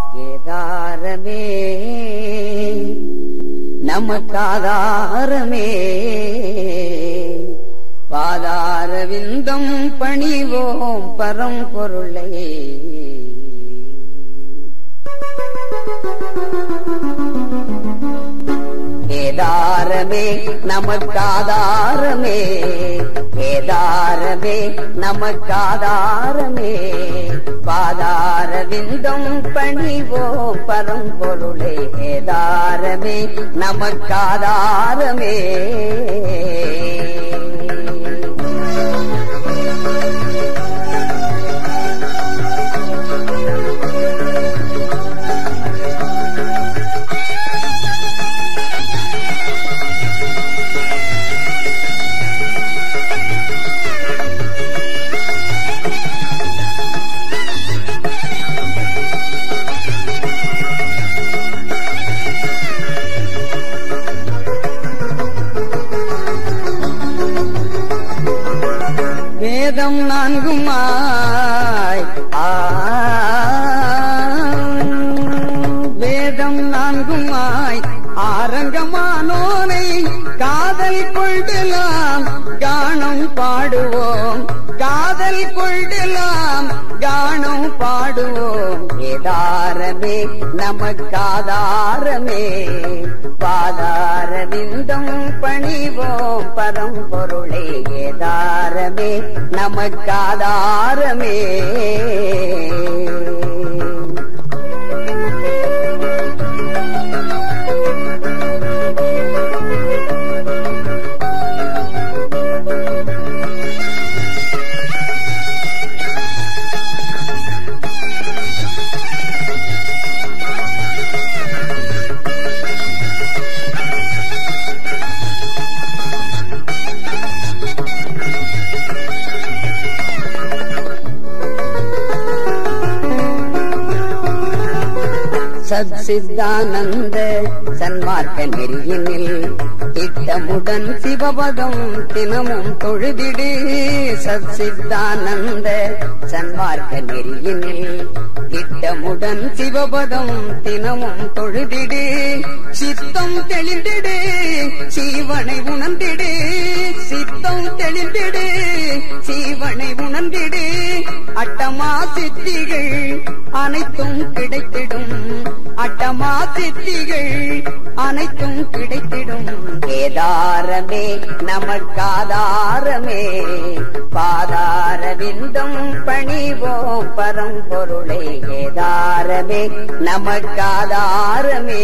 வேதாரமே நமக்காதாரமே பாதார விந்தம் பணிவோம் பரம்பொருளை கேதாரமே நமக்காதாரமே கேதாரமே நமக்காதாரமே பாதார விந்தம் பணிவோம் பரம்பொருளே கேதாரமே நமக்காதாரமே வேதம் நான்குமாய் ஆ, வேதம் நான்குமாய் ஆரங்கமானோனை காதல் கொண்டலாம் கானம் பாடுவோம் காதல் கொண்டலாம் கானம் பாடுவோம் ஏதாரமே நமக்காதாரமே பாதார விந்தம் பணிவோம் பரம்பொருளே ஏதாரமே நமக்காதாரமே சத் சித்தானந்த சன்மார்க்க நெறியினில் திட்டமுடன் சிவபதம் தினமும் தொழுதிடு சத் சித்தானந்த சன்மார்க்க நெறியினில் திட்டமுடன் சிவபதம் தினமும் தொழுதிடு சித்தம் தெளிந்திடு சீவனை உணர்ந்திடு சித்தம் தெளிந்திடு சீவனை உணர்ந்திடு அட்டமா சித்திகள் அனைத்தும் கிடைத்திடும் அட்டமா சித்திகள் அனைத்தும் கிடைத்திடும் கேதாரமே நமக்காதாரமே பாதார விந்தம் பணிவோம் பரம்பொருளை கேதாரமே நமக்காதாரமே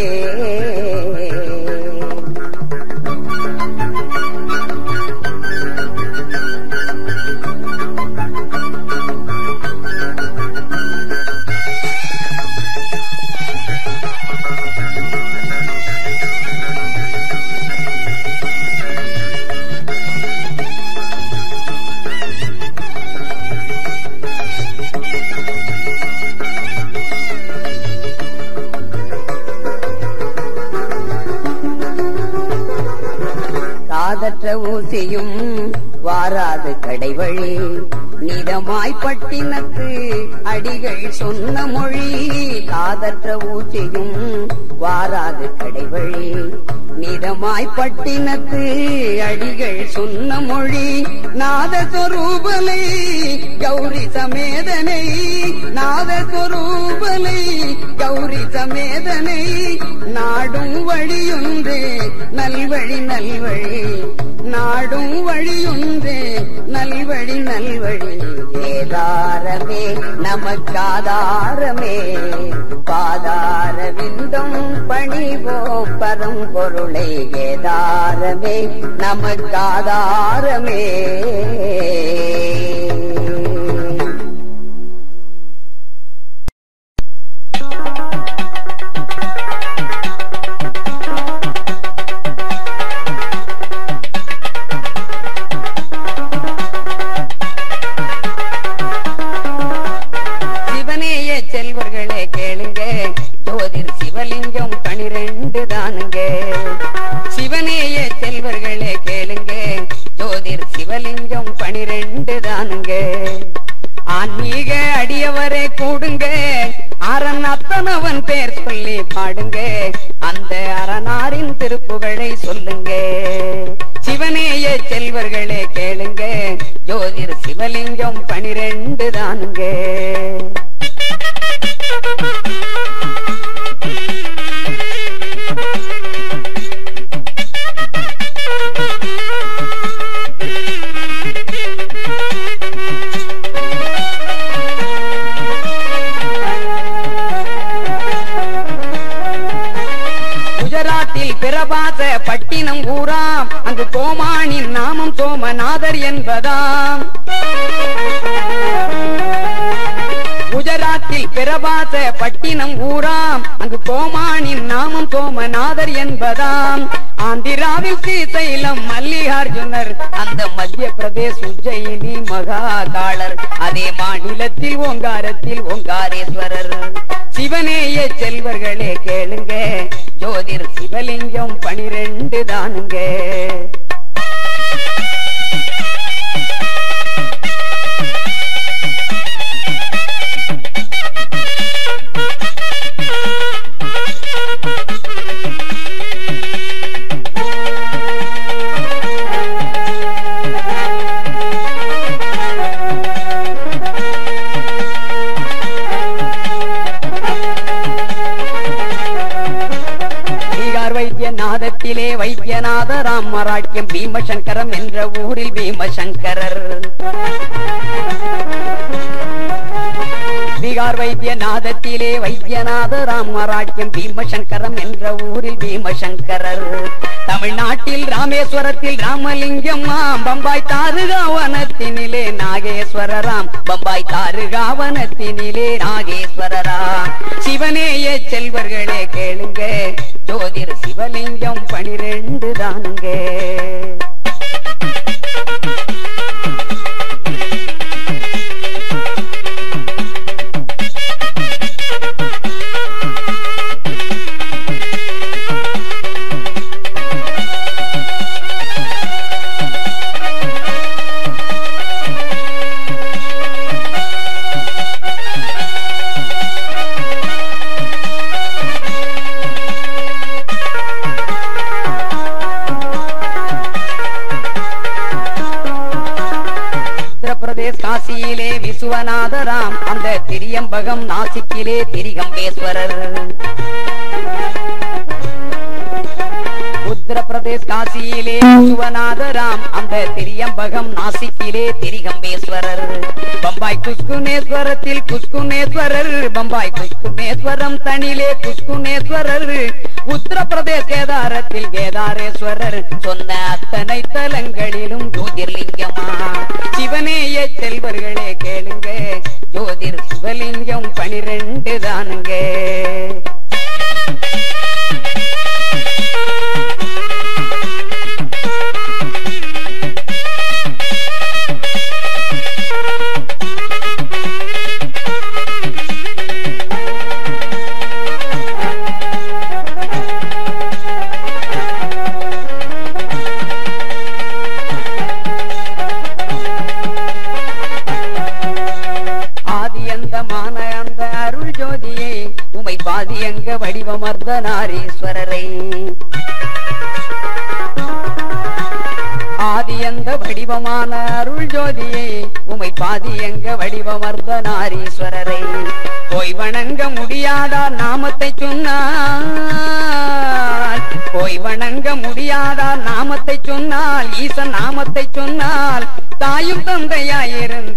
காதற்ற ஊசியும் வாராது கடைவழி நிதமாய் பட்டினத்து அடிகள் சொன்ன மொழி காதற்ற ஊசியும் வாராது கடைவழி நிதமாய் பட்டினத்து அடிகள் சொன்ன மொழி நாதஸ்வரூபலை கௌரி சமேதனை நாதஸ்வரூபலை கௌரி சமேதனை நாடும் வழியுண்டு நல்வழி நல்வழி நாடும் வழியுண்டு நல்வழி நல்வழி ஏதாரமே நமக்காதாரமே பாதார விந்தம் பணிவோம் பரம்பொருளை ஏதாரமே நமக்காதாரமே சிவனேய செல்வர்களே கேளுங்க ஜோதிர் சிவலிங்கம் பனிரெண்டு தானுங்க சிவனேய செல்வர்களே கேளுங்க ஜோதிர் சிவலிங்கம் பனிரெண்டு தானுங்க அந்தனவன் பேர் சொல்லி பாடுங்க அந்த அரணாரின் திருப்புகழை சொல்லுங்க சிவனேய செல்வர்களே கேளுங்க ஜோதிர் சிவலிங்கம் பனிரெண்டு தானுங்க குஜராத்தில் பிரபாச பட்டினம் ஊராம் அங்கு கோமானின் நாமம் சோமநாதர் என்பதாம் குஜராத்தில் பிரபாச பட்டினம் ஊராம் அங்கு கோமானின் நாமம் சோமநாதர் என்பதாம் ஆந்திராவில் ஸ்ரீசைலம் மல்லிகார்ஜுனர் அந்த மத்திய பிரதேஷ் உஜ்ஜயினி மகாகாளர் அதே மாநிலத்தில் ஓங்காரத்தில் ஓங்காரேஸ்வரர் சிவனேய செல்வர்களே கேளுங்க ஜோதிர் சிவலிங்கம் பனிரெண்டு தானுங்க பீகார் வைத்தியநாதத்திலே வைத்தியநாத ராமராக்கியம் பீமசங்கரம் என்ற ஊரில் பீமசங்கரர் பீகார் வைத்தியநாதத்திலே வைத்தியநாத ராமராக்கியம் பீமசங்கரம் என்ற ஊரில் பீமசங்கரர் தமிழ்நாட்டில் ராமேஸ்வரத்தில் ராமலிங்கம் ஆம் பம்பாய் தாருகாவனத்தினிலே நாகேஸ்வரராம் பம்பாய் தாருகாவனத்தினிலே நாகேஸ்வரரா சிவனேய செல்வர்களே கேளுங்க ஜோதிர் சிவலிங்கம் பனிரெண்டு தானுங்க உத்தரப்பிரதேஷ் காசியிலே விசுவநாதராம் அந்த திரியம்பகம் நாசிக்கிலே திரிகம்பேஸ்வரர் உத்தரப்பிரதேஷ் காசியிலே விசுவநாதராம் அந்த திரியம்பகம் நாசிக்கிலே திரிகம்பேஸ்வரர் பம்பாய் குஸ்குனேஸ்வரத்தில் குஸ்குனேஸ்வரர் பம்பாய் குஸ்குனேஸ்வரம் தனிலே குஸ்குனேஸ்வரர் உத்தரப்பிரதேஷ் கேதாரத்தில் கேதாரேஸ்வரர் சொன்ன அத்தனை தலங்களிலும் ஜோதிர்லிங்கமா சிவனேய செல்வர்களே கேளுங்க ஜோதிர் சிவலிங்கம் பனிரெண்டு தானுங்க ஆதி அந்தமான அந்த அருள் ஜோதியை உமை பாதியங்க வடிவமர்ந்த நாரீஸ்வரரை ஆதி அந்த வடிவமான அருள் ஜோதியை உமை பாதியங்க வடிவமர்ந்த நாரீஸ்வரரை போய் வணங்க முடியாதார் நாமத்தை சொன்னால் போய் வணங்க முடியாதார் நாமத்தை சொன்னால் ஈசன் நாமத்தை சொன்னால் தாயும் தந்தையாயிருந்த